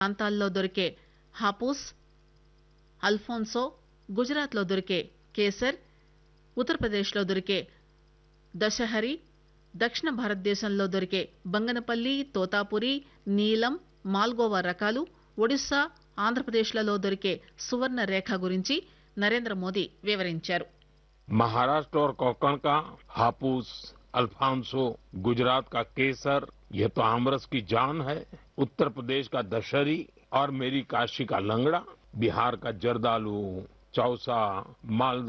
ప్రాంతాల్లో దొరికే హాపూస్ అల్ఫోన్సో గుజరాత్ లో దొరికే కేసర్ ఉత్తరప్రదేశ్ లో దొరికే దశహరి దక్షిణ భారతదేశంలో దొరికే బంగనపల్లి తోతాపురి నీలం మాల్గోవా రకాలు ఒడిశా ఆంధ్రప్రదేశ్లలో దొరికే సువర్ణ రేఖ గురించి నరేంద్ర మోదీ వివరించారు महाराष्ट्र और कोकण का हापुस अल्फांसो गुजरात का केसर यह तो आमरस की जान है उत्तर प्रदेश का दशहरी और मेरी काशी का लंगड़ा बिहार का जर्दालू चौसा मालदा